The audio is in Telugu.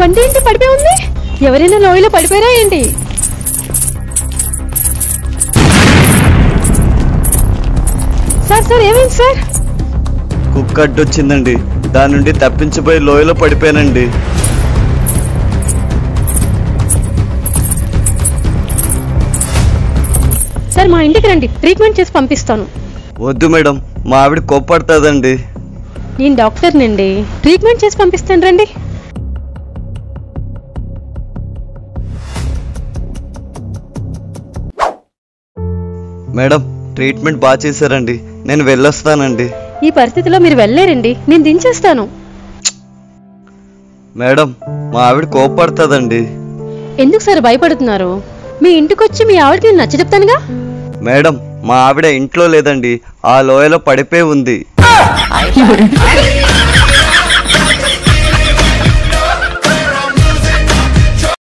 బండి ఏంటి పడిపోయి ఉంది ఎవరైనా లోయలో పడిపోయారా ఏంటి సార్ సార్ ఏమైంది సార్ కుక్క అడ్డొచ్చిందండి దాని నుండి తప్పించిపోయి లోయలో పడిపోయానండి సార్ మా ఇంటికి రండి ట్రీట్మెంట్ చేసి పంపిస్తాను వద్దు మేడం మా ఆవిడ కోప్పడుతుందండి నేను డాక్టర్నండి ట్రీట్మెంట్ చేసి పంపిస్తాను రండి మేడం ట్రీట్మెంట్ బాగా చేశారండి నేను వెళ్ళొస్తానండి ఈ పరిస్థితిలో మీరు వెళ్ళలేరండి నేను దించేస్తాను మేడం మా ఆవిడ కోప్పడుతుందండి ఎందుకు సార్ భయపడుతున్నారు మీ ఇంటికొచ్చి మీ ఆవిడకి నేను నచ్చ చెప్తానుగా మేడం మా ఆవిడ ఇంట్లో లేదండి ఆ లోయలో పడిపోయి ఉంది